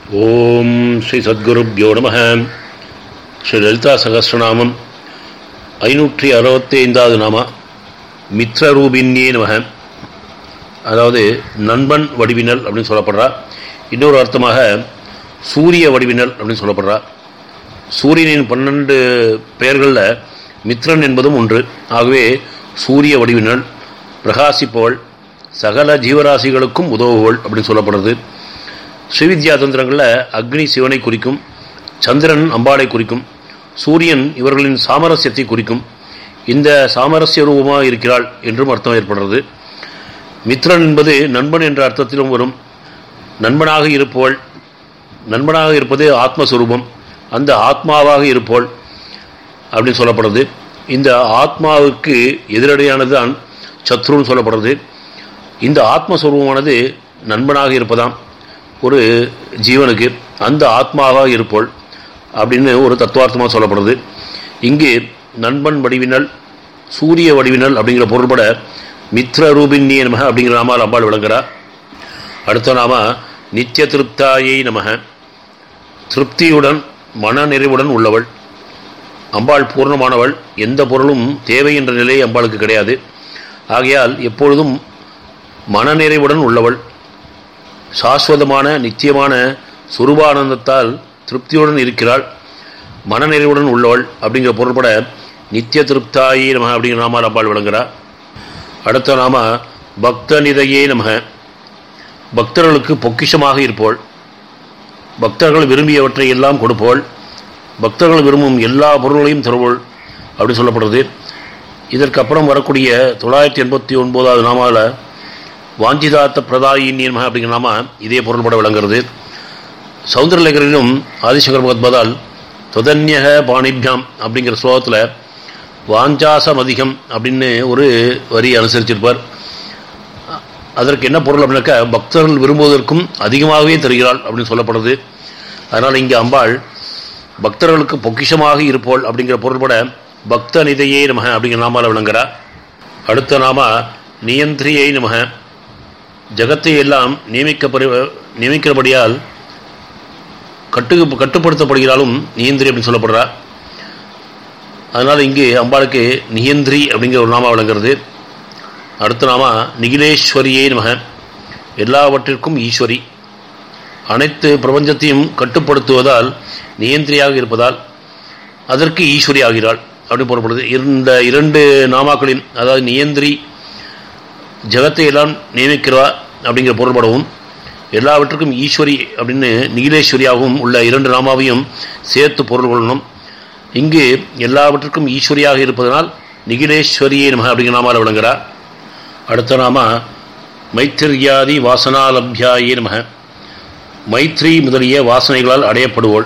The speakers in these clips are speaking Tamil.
ஓம் ஸ்ரீ சத்குருப்யோ நம ஸ்ரீ லலிதா சகசிரநாமம் ஐநூற்றி அறுபத்தி ஐந்தாவது நாம மித்ரரூபின்யே நம அதாவது நண்பன் வடிவினல் அப்படின்னு சொல்லப்படுறா இன்னொரு அர்த்தமாக சூரிய வடிவினல் அப்படின்னு சொல்லப்படுறா சூரியனின் பன்னெண்டு பெயர்களில் மித்ரன் என்பதும் ஒன்று ஆகவே சூரிய வடிவினல் பிரகாசிப்பவள் சகல ஜீவராசிகளுக்கும் உதவுவள் அப்படின்னு சொல்லப்படுறது ஸ்ரீவித்யா தந்திரங்களில் அக்னி சிவனை குறிக்கும் சந்திரன் அம்பாளை குறிக்கும் சூரியன் இவர்களின் சாமரஸ்யத்தை குறிக்கும் இந்த சாமரஸ்ய ரூபமாக இருக்கிறாள் என்றும் அர்த்தம் ஏற்படுறது மித்ரன் என்பது நண்பன் என்ற அர்த்தத்திலும் வரும் நண்பனாக இருப்பவள் நண்பனாக இருப்பது ஆத்மஸ்வரூபம் அந்த ஆத்மாவாக இருப்பவள் அப்படின்னு சொல்லப்படுறது இந்த ஆத்மாவுக்கு எதிரடையானது தான் சத்ருன்னு சொல்லப்படுறது இந்த ஆத்மஸ்வரூபமானது நண்பனாக இருப்பதாம் ஒரு ஜீவனுக்கு அந்த ஆத்மாவாக இருப்போள் அப்படின்னு ஒரு தத்துவார்த்தமாக சொல்லப்படுது இங்கு நண்பன் வடிவினல் சூரிய வடிவினல் அப்படிங்கிற பொருள்பட மித்ர ரூபின்யே நமக அப்படிங்கிற நாமால் அம்பாள் விளங்குறா அடுத்த நாம நித்திய திருப்தாயை நமக திருப்தியுடன் மன நிறைவுடன் உள்ளவள் அம்பாள் பூர்ணமானவள் எந்த பொருளும் தேவை என்ற நிலை அம்பாளுக்கு கிடையாது ஆகையால் எப்பொழுதும் மனநிறைவுடன் உள்ளவள் சாஸ்வதமான நித்தியமான சுரூபானந்தத்தால் திருப்தியுடன் இருக்கிறாள் மனநிறைவுடன் உள்ளவள் அப்படிங்கிற பொருள்பட நித்திய திருப்தாயே நமக அப்படிங்கிற நாமால் அம்பாள் விளங்குறா அடுத்த நாம பக்த நிதையே நமக பக்தர்களுக்கு பொக்கிஷமாக இருப்போள் பக்தர்கள் விரும்பியவற்றை எல்லாம் கொடுப்போள் பக்தர்கள் விரும்பும் எல்லா பொருள்களையும் தருவோள் அப்படி சொல்லப்படுறது இதற்கப்புறம் வரக்கூடிய தொள்ளாயிரத்தி எண்பத்தி ஒன்பதாவது நாமாவில் வாஞ்சிதாத்த பிரதாயின்யம அப்படிங்கிற நாம இதே பொருள்பட விளங்குறது சவுந்தரலேகரிலும் ஆதிசங்கர் பகத்பதால் தொதன்யக பாணிபியாம் அப்படிங்கிற ஸ்லோகத்தில் வாஞ்சாசம் அதிகம் அப்படின்னு ஒரு வரி அனுசரிச்சிருப்பார் அதற்கு என்ன பொருள் அப்படின்னாக்கா பக்தர்கள் விரும்புவதற்கும் அதிகமாகவே தருகிறாள் அப்படின்னு சொல்லப்படுது அதனால் இங்கே அம்பாள் பக்தர்களுக்கு பொக்கிஷமாக இருப்போள் அப்படிங்கிற பொருள்பட பக்த நிதையே நமக அப்படிங்கிற நாமால் விளங்குறா அடுத்த நாம நியந்திரியை நமக ஜகத்தை எல்லாம் நியமிக்கப்படு நியமிக்கிறபடியால் கட்டு கட்டுப்படுத்தப்படுகிறாலும் நியந்திரி அப்படின்னு சொல்லப்படுறா அதனால் இங்கு அம்பாளுக்கு நியந்திரி அப்படிங்கிற ஒரு நாமா விளங்குறது அடுத்த நாமா நிகிலேஸ்வரியே நமக எல்லாவற்றிற்கும் ஈஸ்வரி அனைத்து பிரபஞ்சத்தையும் கட்டுப்படுத்துவதால் நியந்திரியாக இருப்பதால் அதற்கு ஈஸ்வரி ஆகிறாள் அப்படின்னு போடப்படுது இந்த இரண்டு நாமாக்களின் அதாவது நியந்திரி ஜகத்தை எல்லாம் நியமிக்கிறா அப்படிங்கிற பொருள்படவும் எல்லாவற்றுக்கும் ஈஸ்வரி அப்படின்னு நீலேஸ்வரியாகவும் உள்ள இரண்டு நாமாவையும் சேர்த்து பொருள் கொள்ளணும் இங்கு எல்லாவற்றுக்கும் ஈஸ்வரியாக இருப்பதனால் நிகிலேஸ்வரியே நம அப்படிங்கிற நாமால் விளங்குறா அடுத்த நாம மைத்திரியாதி வாசனாலபியாயே நம மைத்ரி முதலிய வாசனைகளால் அடையப்படுவோள்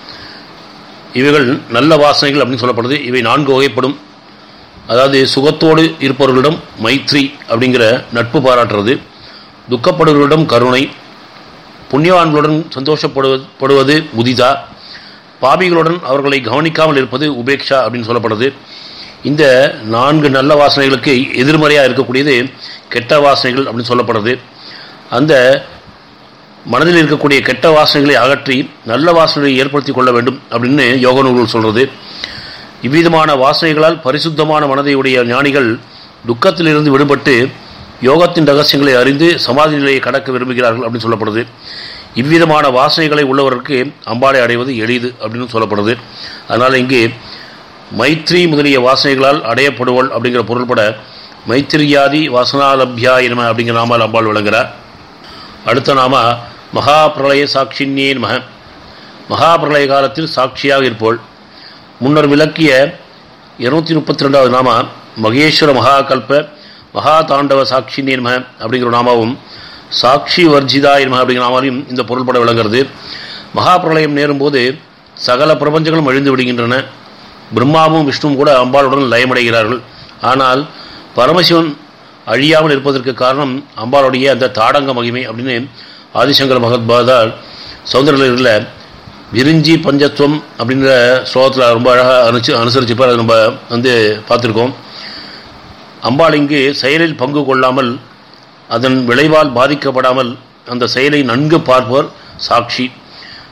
இவைகள் நல்ல வாசனைகள் அப்படின்னு சொல்லப்படுது இவை நான்கு வகைப்படும் அதாவது சுகத்தோடு இருப்பவர்களிடம் மைத்ரி அப்படிங்கிற நட்பு பாராட்டுறது துக்கப்படுவர்களிடம் கருணை புண்ணியவான்களுடன் சந்தோஷப்படுவது படுவது முதிதா பாபிகளுடன் அவர்களை கவனிக்காமல் இருப்பது உபேக்ஷா அப்படின்னு சொல்லப்படுது இந்த நான்கு நல்ல வாசனைகளுக்கு எதிர்மறையாக இருக்கக்கூடியது கெட்ட வாசனைகள் அப்படின்னு சொல்லப்படுறது அந்த மனதில் இருக்கக்கூடிய கெட்ட வாசனைகளை அகற்றி நல்ல வாசனைகளை ஏற்படுத்தி கொள்ள வேண்டும் அப்படின்னு யோக நூல்கள் சொல்கிறது இவ்விதமான வாசனைகளால் பரிசுத்தமான மனதை உடைய ஞானிகள் துக்கத்திலிருந்து விடுபட்டு யோகத்தின் ரகசியங்களை அறிந்து சமாதி நிலையை கடக்க விரும்புகிறார்கள் அப்படின்னு சொல்லப்படுது இவ்விதமான வாசனைகளை உள்ளவருக்கு அம்பாளை அடைவது எளிது அப்படின்னு சொல்லப்படுது அதனால் இங்கு மைத்ரி முதலிய வாசனைகளால் அடையப்படுவள் அப்படிங்கிற பொருள்பட மைத்திரியாதி வாசனாலபியா எனம அப்படிங்கிற நாமால் அம்பாள் விளங்குகிறார் அடுத்த நாம மகா பிரளய சாட்சின்யே நம மகா பிரளய காலத்தில் சாட்சியாக இருப்போள் முன்னர் விளக்கிய இருநூத்தி முப்பத்தி ரெண்டாவது நாம மகேஸ்வர மகாகல்ப மகா தாண்டவ சாட்சி நேர்ம அப்படிங்கிற நாமாவும் சாட்சி வர்ஜிதா இரும அப்படிங்கிற நாமாவையும் இந்த பொருள்பட விளங்குறது மகா பிரளயம் நேரும்போது சகல பிரபஞ்சங்களும் அழிந்து விடுகின்றன பிரம்மாவும் விஷ்ணுவும் கூட அம்பாளுடன் லயமடைகிறார்கள் ஆனால் பரமசிவன் அழியாமல் இருப்பதற்கு காரணம் அம்பாளுடைய அந்த தாடங்க மகிமை அப்படின்னு ஆதிசங்கர மகத்பாதால் சௌந்தரலில் விரிஞ்சி பஞ்சத்துவம் அப்படின்ற ஸ்லோகத்தில் ரொம்ப அழகாக அனுச்சு அனுசரிச்சுப்பார் அதை நம்ம வந்து பார்த்துருக்கோம் அம்பாள் இங்கு செயலில் பங்கு கொள்ளாமல் அதன் விளைவால் பாதிக்கப்படாமல் அந்த செயலை நன்கு பார்ப்பவர் சாட்சி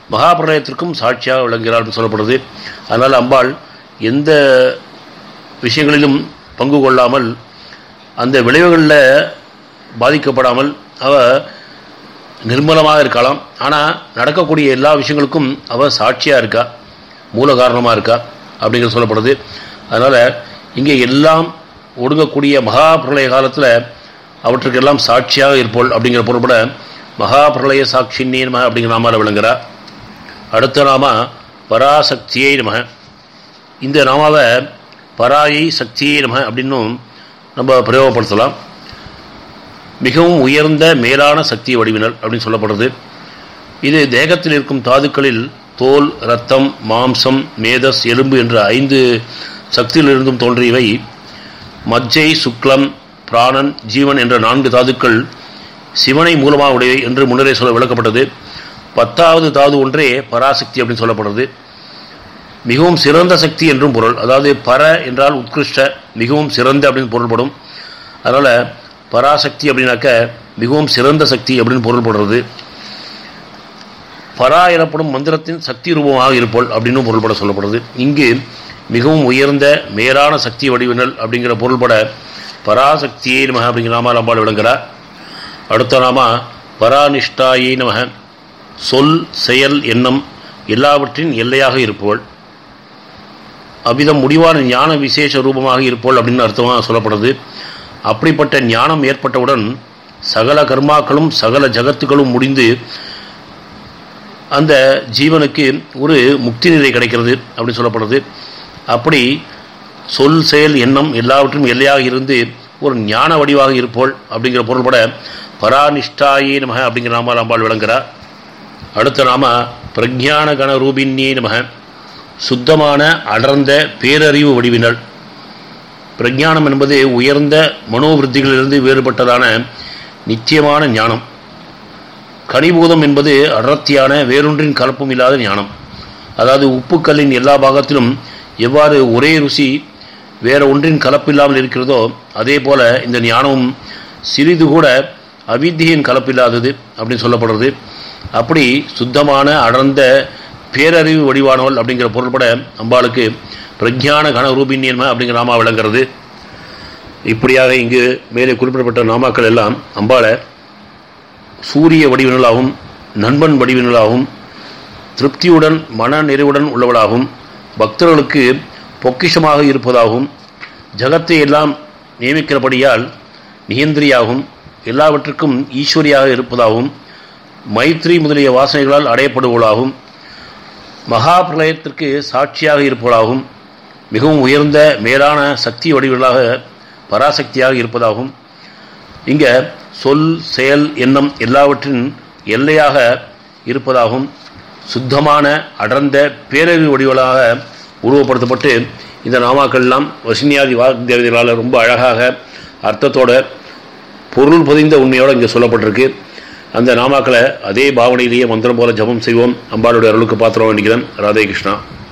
மகாபிரளயத்திற்கும் சாட்சியாக விளங்குகிறார் என்று சொல்லப்படுது அதனால் அம்பாள் எந்த விஷயங்களிலும் பங்கு கொள்ளாமல் அந்த விளைவுகளில் பாதிக்கப்படாமல் அவ நிர்மலமாக இருக்கலாம் ஆனால் நடக்கக்கூடிய எல்லா விஷயங்களுக்கும் அவ சாட்சியாக இருக்கா மூல காரணமாக இருக்கா அப்படிங்கிற சொல்லப்படுது அதனால் இங்கே எல்லாம் ஒடுங்கக்கூடிய மகா பிரளய காலத்தில் அவற்றுக்கெல்லாம் சாட்சியாக இருப்போல் அப்படிங்கிற பொருள்பட மகா பிரளய சாட்சின்னே நம அப்படிங்கிற நாமால விளங்குறா அடுத்த நாம பராசக்தியை நம இந்த நாமாவை பராயை சக்தியை நம அப்படின்னும் நம்ம பிரயோகப்படுத்தலாம் மிகவும் உயர்ந்த மேலான சக்தி வடிவினல் அப்படின்னு சொல்லப்படுறது இது தேகத்தில் இருக்கும் தாதுக்களில் தோல் இரத்தம் மாம்சம் மேதஸ் எலும்பு என்ற ஐந்து சக்தியிலிருந்தும் தோன்றியவை மஜ்ஜை சுக்லம் பிராணன் ஜீவன் என்ற நான்கு தாதுக்கள் சிவனை மூலமாக உடையவை என்று முன்னரே சொல்ல விளக்கப்பட்டது பத்தாவது தாது ஒன்றே பராசக்தி அப்படின்னு சொல்லப்படுறது மிகவும் சிறந்த சக்தி என்றும் பொருள் அதாவது பர என்றால் உத்கிருஷ்ட மிகவும் சிறந்த அப்படின்னு பொருள்படும் அதனால் பராசக்தி அப்படின்னாக்க மிகவும் சிறந்த சக்தி அப்படின்னு பொருள்படுறது பரா எனப்படும் மந்திரத்தின் சக்தி ரூபமாக இருப்போல் அப்படின்னு பொருள்பட சொல்லப்படுது இங்கு மிகவும் உயர்ந்த மேலான சக்தி வடிவினல் அப்படிங்கிற பொருள்பட பராசக்தியை நமக அப்படிங்கிற நாமால் அம்பாள் விளங்குகிறார் அடுத்த நாம பரானிஷ்டாயை நமக சொல் செயல் எண்ணம் எல்லாவற்றின் எல்லையாக இருப்பவள் அவ்விதம் முடிவான ஞான விசேஷ ரூபமாக இருப்போள் அப்படின்னு அர்த்தமாக சொல்லப்படுது அப்படிப்பட்ட ஞானம் ஏற்பட்டவுடன் சகல கர்மாக்களும் சகல ஜகத்துகளும் முடிந்து அந்த ஜீவனுக்கு ஒரு முக்தி நிலை கிடைக்கிறது அப்படின்னு சொல்லப்படுது அப்படி சொல் செயல் எண்ணம் எல்லாவற்றும் எல்லையாக இருந்து ஒரு ஞான வடிவாக இருப்போள் அப்படிங்கிற பொருள்பட பரானிஷ்டாயே நமக அப்படிங்கிற நாமால் அம்பாள் விளங்குகிறார் அடுத்த நாம பிரஜான கண ரூபின்யே நமக சுத்தமான அடர்ந்த பேரறிவு வடிவினல் பிரஜானம் என்பது உயர்ந்த மனோவிருத்திகளிலிருந்து வேறுபட்டதான நிச்சயமான ஞானம் கனிபூதம் என்பது அடர்த்தியான வேறொன்றின் கலப்பும் இல்லாத ஞானம் அதாவது உப்புக்கல்லின் எல்லா பாகத்திலும் எவ்வாறு ஒரே ருசி வேற ஒன்றின் கலப்பில்லாமல் இருக்கிறதோ அதே போல இந்த ஞானமும் சிறிது கூட அவித்தியின் கலப்பில்லாதது அப்படின்னு சொல்லப்படுறது அப்படி சுத்தமான அடர்ந்த பேரறிவு வடிவானவள் அப்படிங்கிற பொருள்பட அம்பாளுக்கு பிரஜான கனரூபின்யன்ம அப்படிங்கிற நாமா விளங்குறது இப்படியாக இங்கு மேலே குறிப்பிடப்பட்ட நாமாக்கள் எல்லாம் அம்பாளை சூரிய வடிவினலாகவும் நண்பன் வடிவினலாகவும் திருப்தியுடன் மன நிறைவுடன் உள்ளவளாகவும் பக்தர்களுக்கு பொக்கிஷமாக இருப்பதாகவும் ஜகத்தை எல்லாம் நியமிக்கிறபடியால் நியந்திரியாகவும் எல்லாவற்றுக்கும் ஈஸ்வரியாக இருப்பதாகவும் மைத்ரி முதலிய வாசனைகளால் அடையப்படுவதாகவும் மகா பிரளயத்திற்கு சாட்சியாக இருப்பதாகவும் மிகவும் உயர்ந்த மேலான சக்தி வடிவங்களாக பராசக்தியாக இருப்பதாகவும் இங்கே சொல் செயல் எண்ணம் எல்லாவற்றின் எல்லையாக இருப்பதாகவும் சுத்தமான அடர்ந்த பேரறிவு வடிவங்களாக உருவப்படுத்தப்பட்டு இந்த நாமாக்கள் எல்லாம் வசினியாதி வாக்தேவதைகளால் ரொம்ப அழகாக அர்த்தத்தோட பொருள் பொதிந்த உண்மையோடு இங்கே சொல்லப்பட்டிருக்கு அந்த நாமாக்களை அதே பாவனையிலேயே மந்திரம் போல ஜபம் செய்வோம் அம்பாளுடைய அருளுக்கு பாத்திரம் வேண்டிக்கிறேன் ராதே கிருஷ்ணா